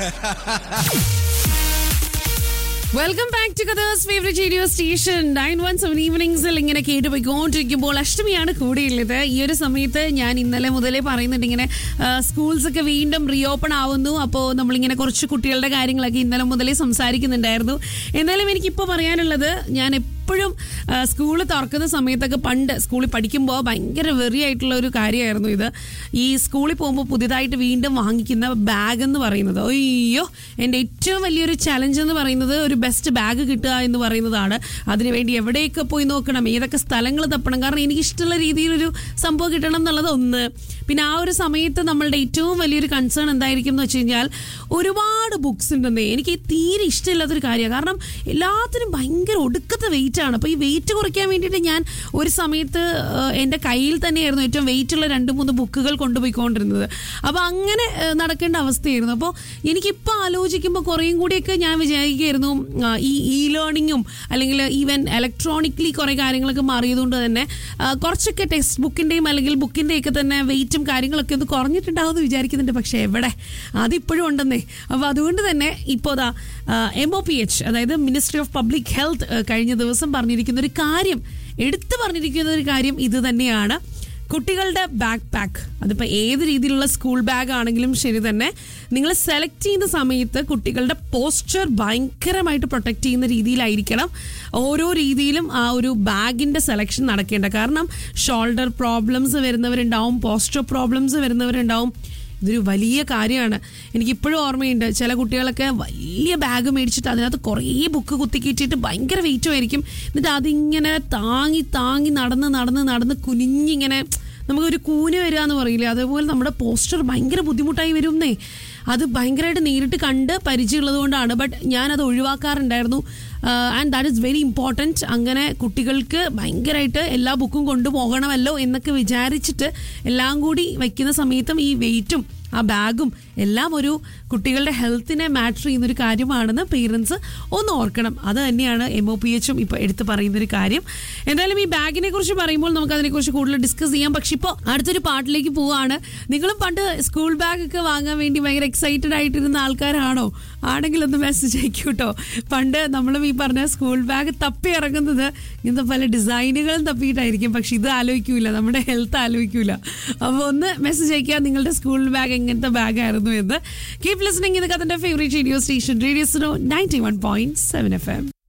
welcome back to കഥേഴ്സ് favourite radio station nine one seven ഈവനിങ്സിൽ ഇങ്ങനെ കേട്ട് പോയിക്കൊണ്ടിരിക്കുമ്പോൾ അഷ്ടമിയാണ് കൂടെയുള്ളത് ഈ ഒരു സമയത്ത് ഞാൻ ഇന്നലെ മുതലേ പറയുന്നുണ്ട് ഇങ്ങനെ സ്കൂൾസ് ഒക്കെ വീണ്ടും റീഓപ്പൺ ആവുന്നു അപ്പോൾ നമ്മളിങ്ങനെ കുറച്ച് കുട്ടികളുടെ കാര്യങ്ങളൊക്കെ ഇന്നലെ മുതലേ സംസാരിക്കുന്നുണ്ടായിരുന്നു എന്നാലും എനിക്കിപ്പോൾ പറയാനുള്ളത് ഞാൻ എപ്പോഴും സ്കൂൾ തുറക്കുന്ന സമയത്തൊക്കെ പണ്ട് സ്കൂളിൽ പഠിക്കുമ്പോൾ ഭയങ്കര വെറിയായിട്ടുള്ള ഒരു കാര്യമായിരുന്നു ഇത് ഈ സ്കൂളിൽ പോകുമ്പോൾ പുതിയതായിട്ട് വീണ്ടും വാങ്ങിക്കുന്ന ബാഗ് എന്ന് പറയുന്നത് അയ്യോ എൻ്റെ ഏറ്റവും വലിയൊരു ചലഞ്ച് എന്ന് പറയുന്നത് ഒരു ബെസ്റ്റ് ബാഗ് കിട്ടുക എന്ന് പറയുന്നതാണ് അതിനുവേണ്ടി എവിടെയൊക്കെ പോയി നോക്കണം ഏതൊക്കെ സ്ഥലങ്ങൾ തപ്പണം കാരണം എനിക്ക് ഇഷ്ടമുള്ള രീതിയിലൊരു സംഭവം കിട്ടണം എന്നുള്ളത് ഒന്ന് പിന്നെ ആ ഒരു സമയത്ത് നമ്മളുടെ ഏറ്റവും വലിയൊരു കൺസേൺ എന്തായിരിക്കും എന്ന് വെച്ച് കഴിഞ്ഞാൽ ഒരുപാട് ബുക്സ് ഉണ്ടെന്നേ എനിക്ക് തീരെ ഇഷ്ടമില്ലാത്തൊരു കാര്യമാണ് കാരണം എല്ലാത്തിനും ഭയങ്കര ഒടുക്കത്തെ വെയിറ്റ് ആണ് അപ്പോൾ ഈ വെയിറ്റ് കുറയ്ക്കാൻ വേണ്ടിയിട്ട് ഞാൻ ഒരു സമയത്ത് ഏഹ്, എൻ്റെ കയ്യിൽ തന്നെയായിരുന്നു ഏറ്റവും വെയിറ്റ് ഉള്ള രണ്ട് മൂന്ന് ബുക്കുകൾ കൊണ്ടുപോയിക്കൊണ്ടിരുന്നത് അപ്പോൾ അങ്ങനെ ഏഹ്, നടക്കേണ്ട അവസ്ഥയായിരുന്നു അപ്പോൾ എനിക്കിപ്പോൾ ആലോചിക്കുമ്പോൾ കുറേയും കൂടിയൊക്കെ ഞാൻ വിചാരിക്കുമായിരുന്നു ആ, ഈ ഇ ലേണിങ്ങും അല്ലെങ്കിൽ ഈവൻ ഇലക്ട്രോണിക്കലി കുറേ കാര്യങ്ങളൊക്കെ മാറിയതുകൊണ്ട് തന്നെ ആ, കുറച്ചൊക്കെ ടെക്സ്റ്റ് ബുക്കിൻ്റെയും അല്ലെങ്കിൽ ബുക്കിൻ്റെയൊക്കെ തന്നെ വെയിറ്റും കാര്യങ്ങളൊക്കെ ഒന്ന് കുറഞ്ഞിട്ടുണ്ടാവും എന്ന് വിചാരിക്കുന്നുണ്ട് പക്ഷേ എവിടെ അതിപ്പോഴും ഉണ്ടെന്നേ അപ്പോൾ അതുകൊണ്ട് തന്നെ ഇപ്പോൾ ദാ എം ഒ പി എച്ച് അതായത് മിനിസ്ട്രി ഓഫ് പബ്ലിക് ഹെൽത്ത് കഴിഞ്ഞ ദിവസം പറഞ്ഞിരിക്കുന്ന ഒരു കാര്യം എടുത്തു പറഞ്ഞിരിക്കുന്ന ഒരു കാര്യം ഇത് തന്നെയാണ് കുട്ടികളുടെ ബാക്ക് പാക്ക് അതിപ്പോൾ ഏത് രീതിയിലുള്ള സ്കൂൾ ബാഗ് ആണെങ്കിലും ശരി തന്നെ നിങ്ങൾ സെലക്ട് ചെയ്യുന്ന സമയത്ത് കുട്ടികളുടെ പോസ്ചർ ഭയങ്കരമായിട്ട് പ്രൊട്ടക്ട് ചെയ്യുന്ന രീതിയിലായിരിക്കണം ഓരോ രീതിയിലും ആ ഒരു ബാഗിൻ്റെ സെലക്ഷൻ നടക്കേണ്ട കാരണം ഷോൾഡർ പ്രോബ്ലംസ് വരുന്നവരുണ്ടാവും പോസ്ചർ പ്രോബ്ലംസ് വരുന്നവരുണ്ടാവും ഇതൊരു വലിയ കാര്യമാണ് എനിക്കിപ്പോഴും ഓർമ്മയുണ്ട് ചില കുട്ടികളൊക്കെ വലിയ ബാഗ് മേടിച്ചിട്ട് അതിനകത്ത് കുറേ ബുക്ക് കുത്തിക്കയറ്റിയിട്ട് ഭയങ്കര വെയിറ്റും ആയിരിക്കും എന്നിട്ട് അതിങ്ങനെ താങ്ങി താങ്ങി നടന്ന് നടന്ന് നടന്ന് കുനിഞ്ഞിങ്ങനെ നമുക്കൊരു കൂന് വരിക എന്ന് പറയില്ലേ അതേപോലെ നമ്മുടെ പോസ്റ്റർ ഭയങ്കര ബുദ്ധിമുട്ടായി വരുന്നേ അത് ഭയങ്കരമായിട്ട് നേരിട്ട് കണ്ട് പരിചയമുള്ളത് കൊണ്ടാണ് ബട്ട് ഞാനത് ഒഴിവാക്കാറുണ്ടായിരുന്നു and that is very important അങ്ങനെ കുട്ടികൾക്ക് ഭയങ്കരമായിട്ട് എല്ലാ ബുക്കും കൊണ്ടുപോകണമല്ലോ എന്നൊക്കെ വിചാരിച്ചിട്ട് എല്ലാം കൂടി വയ്ക്കുന്ന സമയത്തും ഈ വെയിറ്റും ആ ബാഗും എല്ലാം ഒരു കുട്ടികളുടെ ഹെൽത്തിനെ മാറ്റർ ചെയ്യുന്ന ഒരു കാര്യമാണെന്ന് പേരൻസ് ഒന്ന് ഓർക്കണം അത് തന്നെയാണ് എം ഒ പി എച്ചും ഇപ്പോൾ എടുത്ത് പറയുന്ന ഒരു കാര്യം എന്തായാലും ഈ ബാഗിനെ കുറിച്ച് പറയുമ്പോൾ നമുക്ക് അതിനെക്കുറിച്ച് കൂടുതൽ ഡിസ്കസ് ചെയ്യാം പക്ഷെ ഇപ്പോൾ അടുത്തൊരു പാട്ടിലേക്ക് പോവാണ് നിങ്ങളും പണ്ട് സ്കൂൾ ബാഗ് ഒക്കെ വാങ്ങാൻ വേണ്ടി ഭയങ്കര എക്സൈറ്റഡ് ആയിട്ടിരുന്ന ആൾക്കാരാണോ ആണെങ്കിൽ ഒന്ന് മെസ്സേജ് അയക്കൂ കേട്ടോ പണ്ട് നമ്മളും ഈ പറഞ്ഞ സ്കൂൾ ബാഗ് തപ്പി ഇറങ്ങുന്നത് ഇങ്ങനത്തെ പല ഡിസൈനുകളും തപ്പിയിട്ടായിരിക്കും പക്ഷെ ഇത് ആലോചിക്കൂല നമ്മുടെ ഹെൽത്ത് ആലോചിക്കൂല അപ്പോൾ ഒന്ന് മെസ്സേജ് അയക്കുക നിങ്ങളുടെ സ്കൂൾ ബാഗ് എങ്ങനത്തെ ബാഗ് ആയിരുന്നു എന്ന് കീപ് ലിസണിങ് ഇത് കഥന്റെ favourite radio station radio ninety one point seven F M